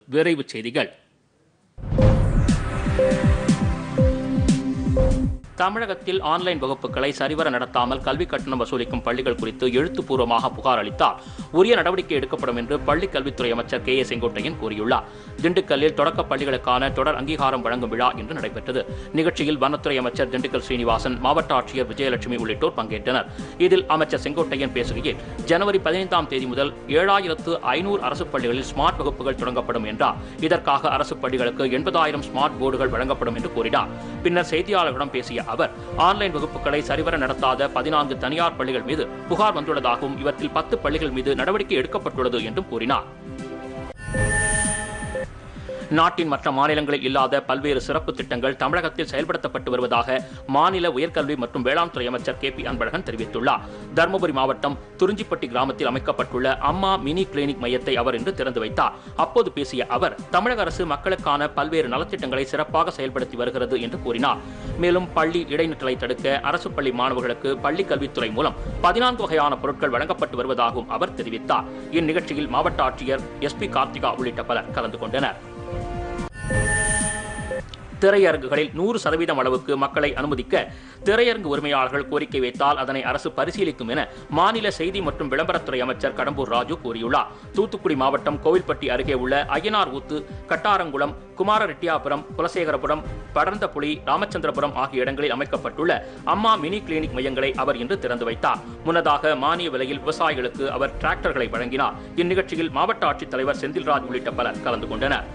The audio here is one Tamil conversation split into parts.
விரைவுச் செய்திகள் தமிழகத்தில் ஆன்லைன் வகுப்புகளை சரிவர நடத்தாமல் கல்வி கட்டணம் வசூலிக்கும் பள்ளிகள் குறித்து எழுத்துப்பூர்வமாக புகார் அளித்தால் உரிய நடவடிக்கை எடுக்கப்படும் என்று பள்ளிக் கல்வித்துறை அமைச்சர் கே ஏ செங்கோட்டையன் கூறியுள்ளார் திண்டுக்கல்லில் தொடக்கப் பள்ளிகளுக்கான தொடர் அங்கீகாரம் வழங்கும் விழா இன்று நடைபெற்றது நிகழ்ச்சியில் வனத்துறை அமைச்சர் திண்டுக்கல் ஸ்ரீனிவாசன் மாவட்ட ஆட்சியர் விஜயலட்சுமி உள்ளிட்டோர் பங்கேற்றனர் இதில் அமைச்சர் செங்கோட்டையன் பேசுகையில் ஜனவரி பதினைந்தாம் தேதி முதல் ஏழாயிரத்து ஐநூறு அரசு பள்ளிகளில் ஸ்மார்ட் வகுப்புகள் தொடங்கப்படும் என்றார் இதற்காக அரசு பள்ளிகளுக்கு எண்பதாயிரம் ஸ்மார்ட் போர்டுகள் வழங்கப்படும் என்று கூறினார் பின்னர் செய்தியாளர்களிடம் பேசிய அவர் ஆன்லைன் வகுப்புகளை சரிவர நடத்தாத பதினான்கு தனியார் பள்ளிகள் மீது புகார் வந்துள்ளதாகவும் இவற்றில் பத்து பள்ளிகள் மீது நடவடிக்கை எடுக்கப்பட்டுள்ளது என்றும் கூறினார் நாட்டின் மற்ற மாநிலங்களில் இல்லாத பல்வேறு சிறப்பு திட்டங்கள் தமிழகத்தில் செயல்படுத்தப்பட்டு வருவதாக மாநில உயர்கல்வி மற்றும் வேளாண் துறை அமைச்சர் கே பி அன்பழகன் தெரிவித்துள்ளார் தருமபுரி மாவட்டம் துறிஞ்சிப்பட்டி கிராமத்தில் அமைக்கப்பட்டுள்ள அம்மா மினி கிளினிக் மையத்தை அவர் இன்று திறந்து வைத்தார் அப்போது பேசிய அவர் தமிழக அரசு மக்களுக்கான பல்வேறு நலத்திட்டங்களை சிறப்பாக செயல்படுத்தி வருகிறது என்று கூறினார் மேலும் பள்ளி இடைநிற்றலை தடுக்க அரசு பள்ளி மாணவர்களுக்கு பள்ளிக் கல்வித்துறை மூலம் பதினான்கு வகையான பொருட்கள் வழங்கப்பட்டு வருவதாகவும் அவர் தெரிவித்தார் இந்நிகழ்ச்சியில் மாவட்ட ஆட்சியர் எஸ் பி கார்த்திகா உள்ளிட்ட பலர் கலந்து கொண்டனர் திரையரங்குகளில் நூறு சதவீதம் அளவுக்கு மக்களை அனுமதிக்க திரையரங்கு உரிமையாளர்கள் கோரிக்கை வைத்தால் அதனை அரசு பரிசீலிக்கும் என மாநில செய்தி மற்றும் விளம்பரத்துறை அமைச்சர் கடம்பூர் ராஜு கூறியுள்ளார் தூத்துக்குடி மாவட்டம் கோவில்பட்டி அருகே உள்ள ஐயனார் ஊத்து கட்டாரங்குளம் குமாரரெட்டியாபுரம் குலசேகரபுரம் படர்ந்தபுலி ராமச்சந்திரபுரம் ஆகிய இடங்களில் அமைக்கப்பட்டுள்ள அம்மா மினி கிளினிக் மையங்களை அவர் இன்று திறந்து வைத்தார் முன்னதாக மானிய விலையில் விவசாயிகளுக்கு அவர் டிராக்டர்களை வழங்கினார் இந்நிகழ்ச்சியில் மாவட்ட ஆட்சித்தலைவர் செந்தில்ராஜ் உள்ளிட்ட பலர் கலந்து கொண்டனர்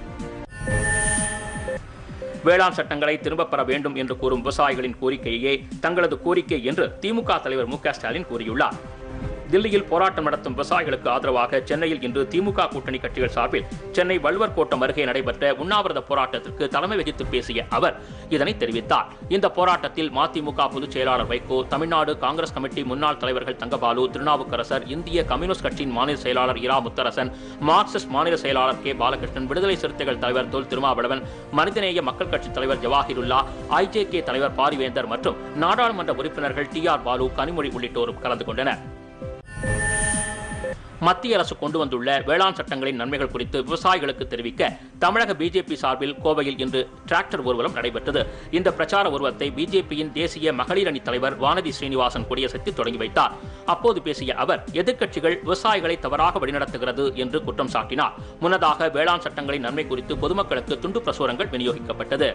வேளாண் சட்டங்களை திரும்பப் பெற வேண்டும் என்று கூறும் விவசாயிகளின் கோரிக்கையே தங்களது கோரிக்கை என்று திமுக தலைவர் மு க ஸ்டாலின் கூறியுள்ளார் தில்லியில் போராட்டம் நடத்தும் விவசாயிகளுக்கு ஆதரவாக சென்னையில் இன்று திமுக கூட்டணி கட்சிகள் சார்பில் சென்னை வள்ளுவர் கோட்டம் அருகே நடைபெற்ற உண்ணாவிரத போராட்டத்திற்கு தலைமை வகித்து பேசிய அவர் இதனை தெரிவித்தார் இந்த போராட்டத்தில் மதிமுக பொதுச் செயலாளர் வைகோ தமிழ்நாடு காங்கிரஸ் கமிட்டி முன்னாள் தலைவர்கள் தங்கபாலு திருநாவுக்கரசர் இந்திய கம்யூனிஸ்ட் கட்சியின் மாநில செயலாளர் இரா முத்தரசன் மார்க்சிஸ்ட் மாநில செயலாளர் கே பாலகிருஷ்ணன் விடுதலை சிறுத்தைகள் தலைவர் தொல் திருமாவளவன் மனிதநேய மக்கள் கட்சித் தலைவர் ஜவாஹிருல்லா ஐஜேகே தலைவர் பாரிவேந்தர் மற்றும் நாடாளுமன்ற உறுப்பினர்கள் டி ஆர் பாலு கனிமொழி உள்ளிட்டோரும் கலந்து கொண்டனர் மத்திய அரசு கொண்டு வந்துள்ள வேளாண் சட்டங்களின் நன்மைகள் குறித்து விவசாயிகளுக்கு தெரிவிக்க தமிழக பிஜேபி சார்பில் கோவையில் இன்று டிராக்டர் ஊர்வலம் நடைபெற்றது இந்த பிரச்சார ஊர்வலத்தை பிஜேபியின் தேசிய மகளிர் அணி தலைவர் வானதி ஸ்ரீனிவாசன் கொடியசைத்து தொடங்கி வைத்தார் அப்போது பேசிய அவர் எதிர்க்கட்சிகள் விவசாயிகளை தவறாக வழிநடத்துகிறது என்று குற்றம் சாட்டினார் முன்னதாக வேளாண் சட்டங்களின் நன்மை குறித்து பொதுமக்களுக்கு துண்டு பிரசுரங்கள் விநியோகிக்கப்பட்டது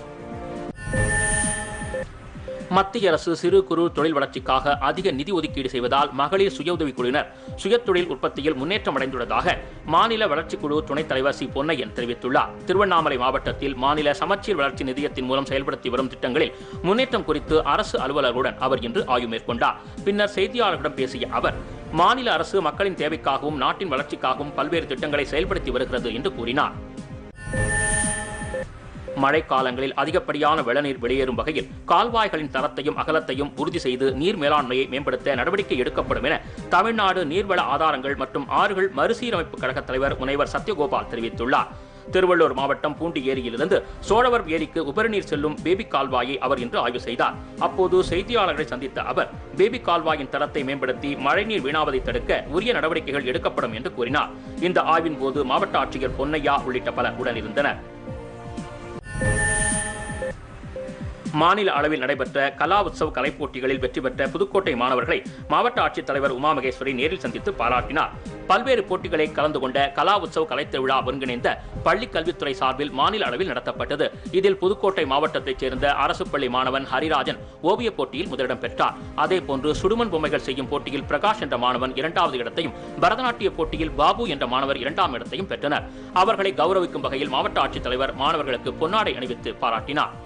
மத்திய அரசு சிறு குறு தொழில் வளர்ச்சிக்காக அதிக நிதி ஒதுக்கீடு செய்வதால் மகளிர் சுய உதவிக் குழுவினர் சுயதொழில் உற்பத்தியில் முன்னேற்றம் அடைந்துள்ளதாக மாநில வளர்ச்சிக் குழு துணைத் தலைவர் சி பொன்னையன் தெரிவித்துள்ளார் திருவண்ணாமலை மாவட்டத்தில் மாநில சமச்சீர் வளர்ச்சி நிதியத்தின் மூலம் செயல்படுத்தி வரும் திட்டங்களில் முன்னேற்றம் குறித்து அரசு அலுவலர்களுடன் அவர் இன்று ஆய்வு மேற்கொண்டார் பின்னர் செய்தியாளர்களிடம் பேசிய அவர் மாநில அரசு மக்களின் தேவைக்காகவும் நாட்டின் வளர்ச்சிக்காகவும் பல்வேறு திட்டங்களை செயல்படுத்தி வருகிறது என்று கூறினார் மழைக்காலங்களில் அதிகப்படியான வெள்ளநீர் வெளியேறும் வகையில் கால்வாய்களின் தரத்தையும் அகலத்தையும் உறுதி செய்து நீர் மேலாண்மையை மேம்படுத்த நடவடிக்கை எடுக்கப்படும் என தமிழ்நாடு நீர்வள ஆதாரங்கள் மற்றும் ஆறுகள் மறுசீரமைப்பு கழக தலைவர் முனைவர் சத்யகோபால் தெரிவித்துள்ளார் திருவள்ளூர் மாவட்டம் பூண்டி ஏரியிலிருந்து சோழவர் ஏரிக்கு உபரிநீர் செல்லும் பேபி கால்வாயை அவர் இன்று ஆய்வு செய்தார் அப்போது செய்தியாளர்களை சந்தித்த அவர் பேபி கால்வாயின் தரத்தை மேம்படுத்தி மழைநீர் வீணாவதை தடுக்க உரிய நடவடிக்கைகள் எடுக்கப்படும் என்று கூறினார் இந்த ஆய்வின் போது மாவட்ட ஆட்சியர் பொன்னையா உள்ளிட்ட பலர் உடனிருந்தனர் மாநில அளவில் நடைபெற்ற கலா உற்சவ் கலைப் போட்டிகளில் வெற்றி பெற்ற புதுக்கோட்டை மாணவர்களை மாவட்ட ஆட்சித்தலைவர் உமா மகேஸ்வரி நேரில் சந்தித்து பாராட்டினார் பல்வேறு போட்டிகளில் கலந்து கொண்ட கலா உற்சவ் கலைத் திருவிழா ஒருங்கிணைந்த பள்ளிக் கல்வித்துறை சார்பில் மாநில அளவில் நடத்தப்பட்டது இதில் புதுக்கோட்டை மாவட்டத்தைச் சேர்ந்த அரசு பள்ளி மாணவன் ஹரிராஜன் ஓவியப் போட்டியில் முதலிடம் பெற்றார் அதேபோன்று சுடுமண் பொம்மைகள் செய்யும் போட்டியில் பிரகாஷ் என்ற மாணவன் இரண்டாவது இடத்தையும் பரதநாட்டிய போட்டியில் பாபு என்ற மாணவர் இரண்டாம் இடத்தையும் பெற்றனர் அவர்களை கௌரவிக்கும் வகையில் மாவட்ட ஆட்சித்தலைவர் மாணவர்களுக்கு பொன்னாடை அணிவித்து பாராட்டினார்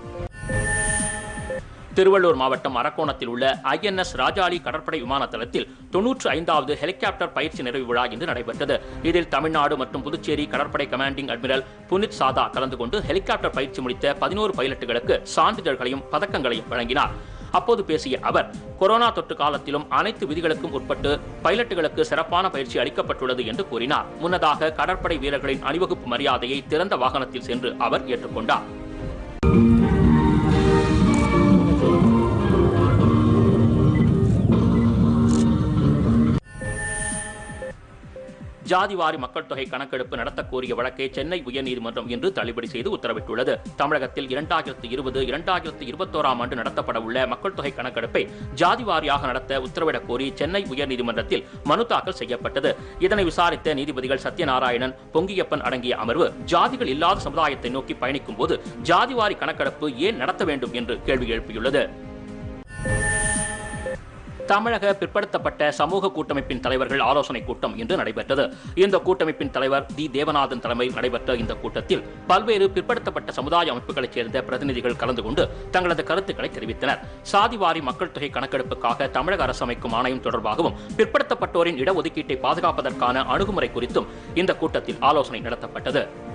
திருவள்ளூர் மாவட்டம் அரக்கோணத்தில் உள்ள ஐஎன்எஸ் ராஜாளி கடற்படை விமான தளத்தில் தொன்னூற்று ஐந்தாவது ஹெலிகாப்டர் பயிற்சி நிறைவு விழா இன்று நடைபெற்றது இதில் தமிழ்நாடு மற்றும் புதுச்சேரி கடற்படை கமாண்டிங் அட்மிரல் புனித் சாதா கலந்து கொண்டு ஹெலிகாப்டர் பயிற்சி முடித்த பதினோரு பைலட்டுகளுக்கு சான்றிதழ்களையும் பதக்கங்களையும் வழங்கினார் அப்போது பேசிய அவர் கொரோனா தொற்று காலத்திலும் அனைத்து விதிகளுக்கும் உட்பட்டு பைலட்டுகளுக்கு சிறப்பான பயிற்சி அளிக்கப்பட்டுள்ளது என்று கூறினார் முன்னதாக கடற்படை வீரர்களின் அணிவகுப்பு மரியாதையை திறந்த வாகனத்தில் சென்று அவர் ஏற்றுக்கொண்டார் ஜாதிவாரி மக்கள் தொகை கணக்கெடுப்பு நடத்த கோரிய வழக்கை சென்னை உயர்நீதிமன்றம் இன்று தள்ளுபடி செய்து உத்தரவிட்டுள்ளது தமிழகத்தில் இரண்டாயிரத்து இருபது இரண்டாயிரத்து இருபத்தோராம் ஆண்டு நடத்தப்பட உள்ள மக்கள் தொகை கணக்கெடுப்பை ஜாதி வாரியாக நடத்த உத்தரவிடக் கோரி சென்னை உயர்நீதிமன்றத்தில் மனு தாக்கல் செய்யப்பட்டது இதனை விசாரித்த நீதிபதிகள் சத்யநாராயணன் பொங்கியப்பன் அடங்கிய அமர்வு ஜாதிகள் இல்லாத சமுதாயத்தை நோக்கி பயணிக்கும் போது ஜாதிவாரி கணக்கெடுப்பு ஏன் நடத்த வேண்டும் என்று கேள்வி எழுப்பியுள்ளது தமிழக பிற்படுத்தப்பட்ட சமூக கூட்டமைப்பின் தலைவர்கள் ஆலோசனை கூட்டம் இன்று நடைபெற்றது இந்த கூட்டமைப்பின் தலைவர் தி தேவநாதன் தலைமையில் நடைபெற்ற இந்த கூட்டத்தில் பல்வேறு பிற்படுத்தப்பட்ட சமுதாய அமைப்புகளைச் சேர்ந்த பிரதிநிதிகள் கலந்து கொண்டு தங்களது கருத்துக்களை தெரிவித்தனர் சாதிவாரி மக்கள் தொகை கணக்கெடுப்புக்காக தமிழக அரசு அமைக்கும் ஆணையம் தொடர்பாகவும் பிற்படுத்தப்பட்டோரின் இடஒதுக்கீட்டை பாதுகாப்பதற்கான அணுகுமுறை குறித்தும் இந்த கூட்டத்தில் ஆலோசனை நடத்தப்பட்டது